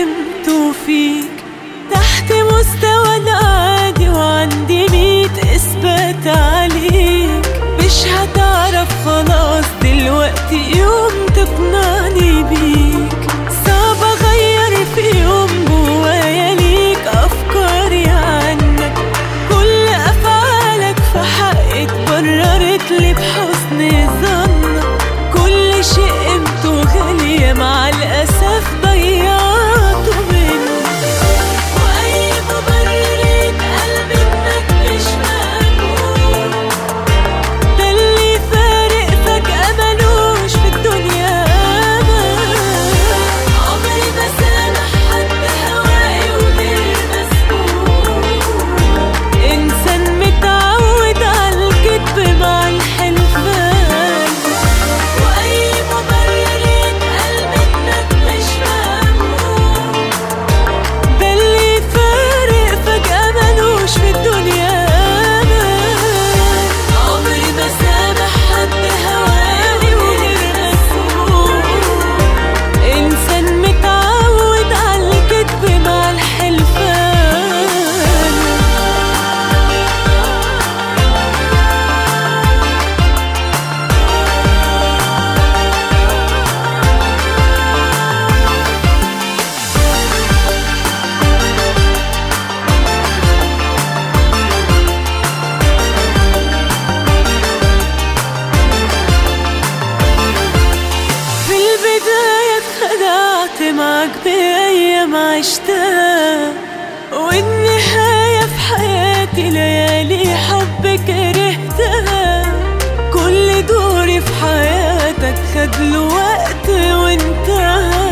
فهمته فيك تحت مستوى العادي وعندي ميت إثبات عليك مش هتعرف خلاص دلوقتي يوم تقنعني بيك صعب أغير في يوم جوايا ليك أفكاري عنك كل أفعالك في حقي اتبررت لي بحسن ظنك كل شيء قيمته غالية مع الأسف ضيعته منك وأي مبرر يتقال منك مش مقبول ده اللي فارق فجأة ملوش في الدنيا أمان عمري ما سامح حد هواي وغير مسؤول إنسان متعود على الكذب مع الحلفان وأي مبرر يتقال منك مش مقبول ده اللي فارق فجأة ملوش في الدنيا أمان عمري ما سامح حد هواني وغير مسؤول إنسان متعود على الكذب مع الحلفان في البداية اتخدعت معاك بأيام عشتها والنهاية في حياتي ليالي حب كرهتها كل دوري في حياتك خد له وقت وانتهى